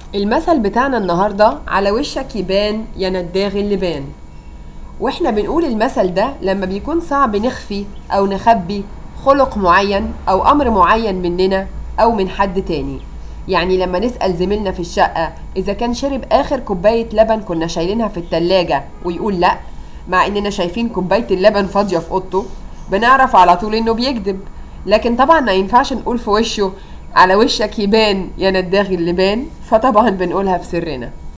المثل بتاعنا النهاردة على وشك يبان يا نداغ اللبان واحنا بنقول المثل ده لما بيكون صعب نخفي او نخبي خلق معين او امر معين مننا او من حد تاني يعني لما نسأل زميلنا في الشقة إذا كان شرب آخر كوباية لبن كنا شايلينها في التلاجة ويقول لأ مع إننا شايفين كوباية اللبن فاضية في أوضته بنعرف على طول إنه بيكذب لكن طبعا ما ينفعش نقول في وشه على وشك يبان يا نداغي اللبان فطبعا بنقولها في سرنا